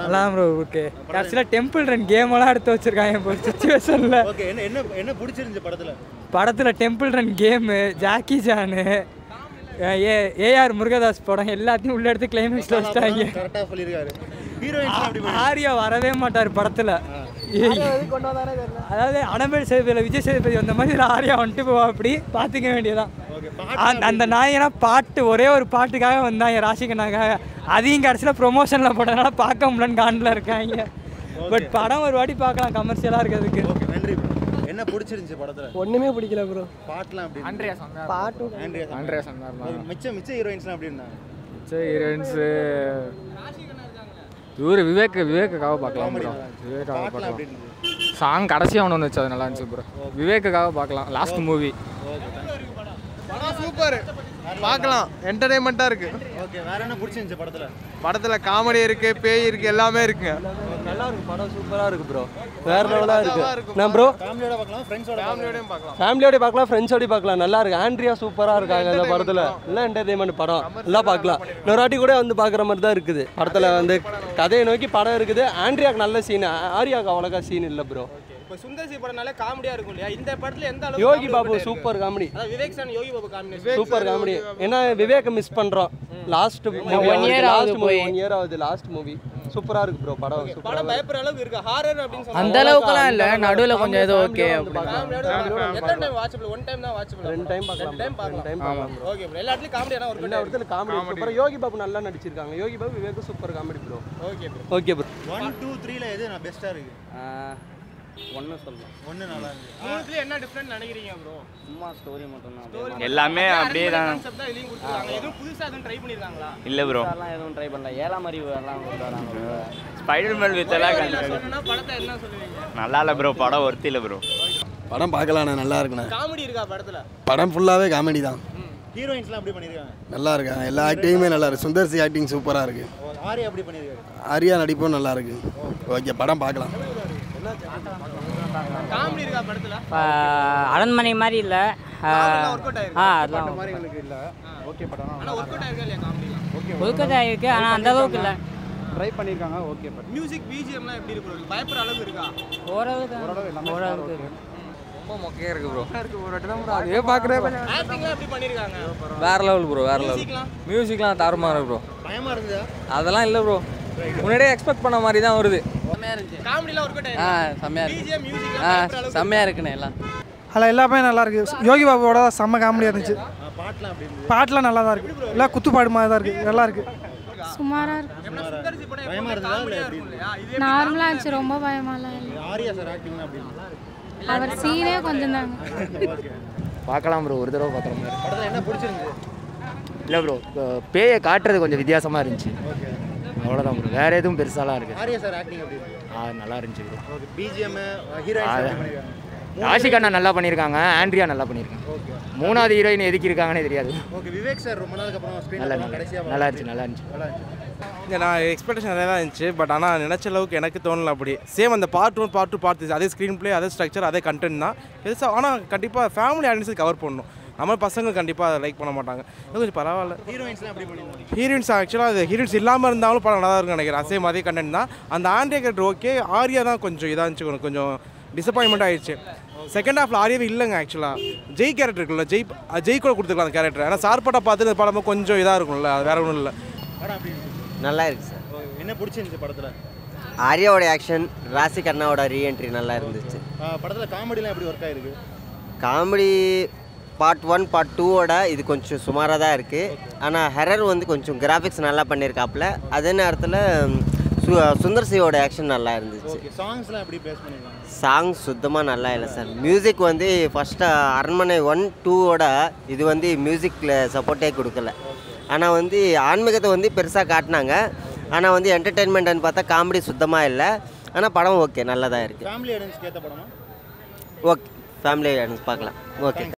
நல்லா ப்ரோ இருக்கு கடைசியில் டெம்பிள் ரன் கேம் எல்லாம் எடுத்து வச்சிருக்காங்க இப்போ சுச்சுவேஷனில் ஓகே என்ன என்ன என்ன பிடிச்சிருந்துச்சு படத்துல படத்தில் temple run game Jackie Chan A A R Murugadoss படம் எல்லாத்தையும் உள்ள எடுத்து கிளைமேக்ஸில் வச்சிட்டாங்க கரெக்டாக சொல்லியிருக்காரு ஹீரோயின்ஸ் அப்படி பண்ணி- ஆர்யா வரவே மாட்டார் படத்தில் அதாவது அனபேல் சேதுபதியில் விஜய் சேதுபதி வந்த மாதிரி இதுல ஆர்யா வந்துட்டு போவா அப்படி பார்த்துக்க வேண்டியதான் ஓகே அந்த அந்த நாயனா பாட்டு ஒரே ஒரு பாட்டுக்காக வந்தாங்க ராசிகனாக்காக அதையும் கடைசியில் ப்ரொமோஷனில் போட்டதுனால பார்க்க முடியலன்னு காண்டில் இருக்காங்க பட் படம் ஒரு வாட்டி பார்க்கலாம் கமர்ஷியலாக இருக்கிறதுக்கு ஓகே நன்றி bro. என்ன பிடிச்சிருந்துச்சு படத்துல ஒன்றுமே பிடிக்கல ப்ரோ பாட்டுலாம் அப்படி அண்ட்ரியா பாட்டு ஆண்ட்ரியா ஆண்ட்ரியா சொன்னார் ஓகே, மிச்ச மிச்ச ஹீரோயின்ஸ்லாம் எப்படி இருந்தாங்க சரி ஹீரோயின்ஸு இவர் விவேக் விவேக்குக்காக பார்க்கலாம் ப்ரோ விவேக்காக பாட்டுலாம் பார்க்கலாம் அப்படி இருந்துச்சு சாங் கடைசியாக ஒன்று வந்துச்சு அது நல்லா இருந்துச்சு ப்ரோ விவேக்குக்காக பார்க்கலாம் லாஸ்ட் மூவி படம் சூப்பர் பார்க்கலாம் என்டர்டைன்மெண்ட்டாக இருக்கு ஓகே வேற என்ன பிடிச்சிருந்துச்சு படத்துல படத்தில் காமெடி இருக்கு பேய் இருக்கு எல்லாமே இருக்குங்க நல்லா இருக்கு படம் சூப்பராக இருக்கு ப்ரோ வேற லெவலாக இருக்கு நான் ப்ரோ ஃபேமிலியோட பார்க்கலாம் ஃப்ரெண்ட்ஸோட ஃபேமிலியோடையும் பார்க்கலாம் ஃபேமிலியோட பார்க்கலாம் ஃப்ரெண்ட்ஸோட பார்க்கலாம் நல்லா இருக்கு ஆண்ட்ரியா சூப்பராக இருக்காங்க இந்த படத்தில் எல்லாம் என்டர்டைன்மெண்ட் படம் எல்லாம் பார்க்கலாம் இன்னொரு வாட்டி கூட வந்து பார்க்குற மாதிரி தான் இருக்குது படத்தில் வந்து கதையை நோக்கி படம் இருக்குது ஆண்ட்ரியாக்கு நல்ல சீன் ஆர்யாக்கு அவ்வளோக்கா சீன் இல்லை ப்ரோ இப்போ சுந்தர்சி படம்னாலே காமெடியா இருக்கும் இல்லையா இந்த படத்துல எந்த அளவுக்கு யோகி comedy பாபு இருக்கு? சூப்பர் காமெடி அதான் விவேக் சான் Yogi Babu combination super comedy ஏன்னா விவேக்கை மிஸ் பண்ணுறோம் last last movie one year ஆகுது லாஸ்ட் மூவி சூப்பராக இருக்கு ப்ரோ படம் படம் சூப்பராக பயப்படுற அளவுக்கு இருக்கு ஹாரர் அப்படின்னு சொன்னா அந்த அளவுக்குலாம் இல்லை நடுவில் கொஞ்சம் ஏதோ ஓகே எத்தனை டைம் வாட்சபிள் ஒன் டைம் தான் வாட்சபிள் ரெண்டு டைம் பார்க்கலாம் டைம் ரெண்டு டைம் பார்க்கலாம் பார்க்கலாம் ஓகே ப்ரோ எல்லா இடத்துலயும் காமெடியான ஒரு எல்லா இடத்துல காமெடி சூப்பர் யோகி பாபு நல்லா நடிச்சிருக்காங்க Yogi Babu Vivek super comedy bro okay bro okay bro one two த்ரீல எது நான் பெஸ்ட்டாக இருக்கு ஒன்று சொல்லலாம் ஒன்று நல்லா இருக்கு மூணுத்துல என்ன டிஃபரெண்ட் நினைக்கிறீங்க ப்ரோ சும்மா ஸ்டோரி மட்டும் தான் எல்லாமே அப்படியே தான் கான்செப்ட் தான் இதுலயும் கொடுத்துருக்காங்க எதுவும் புதுசா எதுவும் ட்ரை பண்ணிருக்காங்களா இல்லை ப்ரோ எல்லாம் எதுவும் ட்ரை பண்ணல ஏழாம் அறிவு எல்லாம் கொண்டு வராங்க ஸ்பைடர்மேன் வித் எல்லாம் சொன்னா படத்தை என்ன சொல்லுவீங்க நல்லா இல்லை ப்ரோ படம் ஒர்த்து இல்லை ப்ரோ படம் பார்க்கலாண்ணே நல்லா இருக்குண்ணே காமெடி இருக்கா படத்துல படம் ஃபுல்லாகவே காமெடி தான் ஹீரோயின்ஸ்லாம் எப்படி பண்ணியிருக்காங்க நல்லா இருக்காங்க எல்லா ஆக்டிங்குமே நல்லா இருக்கு சுந்தர்சி ஆக்டிங் சூப்பராக இருக்கு ஓ, ஆர்யா எப்படி பண்ணியிருக்காரு ஆர்யா நடிப்பும் நல்லா இருக்கு ஓகே படம் பார்க்கலாம் காமெடி இருக்கா படத்துல அரண்மனை மாதிரி இல்லை ஒர்க் அவுட் ஆயிருக்கு ஆ அதெல்லாம் ஆனா ஒர்க் அவுட் ஆயிருக்கா இல்லையா காமெடிலாம் ஒழுக்கதாக இருக்குது ஆனால் அந்த அளவுக்கு இல்லை மியூசிக் பிஜிஎம்லாம் எப்படி இருக்கு பயப்படுற அளவுக்கு இருக்கா ஓரளவுக்கு ஓரளவுக்கு இருக்கு ரொம்ப மொக்கையாக இருக்கு ப்ரோ ஒரு வாட்டி தான் ப்ரோ அதே பார்க்குறேன் ஆக்டிங்லாம் எப்படி பண்ணிருக்காங்க வேற லெவல் ப்ரோ வேற லெவல் மியூசிக்லாம் மியூசிக்லாம் தாறுமாறு இருக்கு ப்ரோ பயமா இருந்ததா அதெல்லாம் இல்லை ப்ரோ முன்னாடியே எக்ஸ்பெக்ட் பண்ண மாதிரி தான் வருது காமெடிலாம் ஒர்க் அவுட் ஆ ஆயிருக்கு செம்மையாக பிஜிஎம் மியூசிக்லாம் ஆ பயப்படுற அளவுக்கு செம்மையாக இருக்குண்ணே எல்லாம் அதில் எல்லாமே நல்லா இருக்கு யோகி பாபுவோட செம்ம காமெடியாக இருந்துச்சு ஆ, பாட்டுலாம் அப்படி இருந்தது பாட்டுலாம் நல்லா தான் இருக்கு எல்லாம் குத்துப்பாடு மாதிரி தான் இருக்கு நல்லா இருக்கு சுமாராக இருக்கு எப்படின்னா சுந்தர்சி படம் பயமா எப்பவுமே இருந்ததா இல்லை காமெடியா எப்படி இருக்கும் இருந்தது இல்லையா இது நார்மலாக இருந்துச்சு ரொம்ப பயமாலாம் இல்லை ஆர்யா சார் ஆக்டிங்லாம் அப்படி இருந்தது அவர் சீனே கொஞ்சம் தாங்க ஓகே பார்க்கலாம் ப்ரோ ஒரு தடவை பார்க்குற மாதிரி படத்தில் என்ன பிடிச்சிருந்துச்சு இல்லை ப்ரோ பேயை காட்டுறது கொஞ்சம் வித்தியாசமாக இருந்துச்சு ஓகே அவ்வளோதான் ப்ரோ வேறு எதுவும் பெருசாலாம் இருக்குது ஆர்யா சார் ஆக்டிங் எப்படி இருந்தது ஆ நல்லா இருந்துச்சு ப்ரோ ஓகே பிஜிஎம் ஹீரோயின்ஸ் எப்படி பண்ணியிருக்காங்க ராஷிக் அண்ணா நல்லா பண்ணியிருக்காங்க ஆண்ட்ரியா நல்லா பண்ணியிருக்காங்க ஓகே மூணாவது ஹீரோயின் எதுக்கு இருக்காங்கன்னே தெரியாது ஓகே விவேக் சார் ரொம்ப நாளுக்கு அப்புறம் நல்லா ஸ்க்ரீன் கடைசியாக நல்லா இருந்துச்சு நல்லா இருந்துச்சு நல்லா இருந்துச்சு இங்கே நான் எக்ஸ்பெக்டேஷன் நிறைய தான் இருந்துச்சு பட் ஆனால் நினச்ச அளவுக்கு எனக்கு தோணல அப்படி சேம் அந்த part one part two part அதே ஸ்க்ரீன் ப்ளே அதே ஸ்ட்ரக்சர் அதே கண்டென்ட் தான் பெருசாக ஆனால் கண்டிப்பாக ஃபேமிலி ஆடியன்ஸுக்கு கவர் பண்ணணும் நம்ம பசங்க கண்டிப்பாக அதை லைக் பண்ண மாட்டாங்க இது கொஞ்சம் பரவாயில்ல ஹீரோயின்ஸ்லாம் எப்படி பண்ணியிருந்தாங்க ஹீரோயின்ஸ் ஆக்சுவலாக அது ஹீரோயின்ஸ் இல்லாமல் இருந்தாலும் படம் நல்லா தான் இருக்கும்னு நினைக்கிறேன் சேம் அதே கண்டென்ட் தான் அந்த ஆண்ட்ரியா கேரக்டர் ஓகே ஆர்யா தான் கொஞ்சம் இதாக இருந்துச்சு கொஞ்சம் கொஞ்சம் டிசப்பாயின்மெண்ட் ஆயிடுச்சு செகண்ட் ஹாஃபில் ஆர்யாவே இல்லைங்க ஆக்சுவலாக ஜெய் கேரக்டர் இருக்குல்ல ஜெய் ஜெய் கூட கொடுத்துருக்கலாம் அந்த கேரக்டர் ஆனால் சார்பட்டா பார்த்து இந்த படமும் கொஞ்சம் இதாக இருக்கும்ல அது வேற ஒன்றும் இல்லை படம் அப்படி இருந்துச்சு நல்லா இருக்கு சார் ஓகே, என்ன பிடிச்சிருந்துச்சு படத்தில் ஆர்யாவோட ஆக்ஷன் ராசிக் அண்ணாவோட ரீஎன்ட்ரி நல்லா இருந்துச்சு படத்தில் காமெடிலாம் எப்படி ஒர்க் ஆயிருக்கு காமெடி பார்ட் ஒன் பார்ட் டூவோட இது கொஞ்சம் சுமாராக தான் இருக்குது ஆனால் ஹெரர் வந்து கொஞ்சம் கிராஃபிக்ஸ் நல்லா பண்ணியிருக்காப்புல அதே நேரத்தில் சு சுந்தர் சியோட ஆக்ஷன் நல்லா இருந்துச்சு ஓகே சாங்ஸ்லாம் எப்படி ப்ளேஸ் பண்ணியிருக்காங்க சாங் சுத்தமாக நல்லா இல்லை சார் மியூசிக் வந்து ஃபஸ்ட்டு அரண்மனை ஒன் டூவோட இது வந்து மியூசிக்கில் சப்போர்ட்டே கொடுக்கல ஆனால் வந்து ஆன்மீகத்தை வந்து பெருசாக காட்டினாங்க ஆனால் வந்து என்டர்டெயின்மெண்ட்னு பார்த்தா காமெடி சுத்தமாக இல்லை ஆனால் படம் ஓகே நல்லா தான் இருக்குது ஃபேமிலி ஆடியன்ஸ்க்கு ஏற்ற படமா ஓகே ஃபேமிலி பார்க்கலாம் ஓகே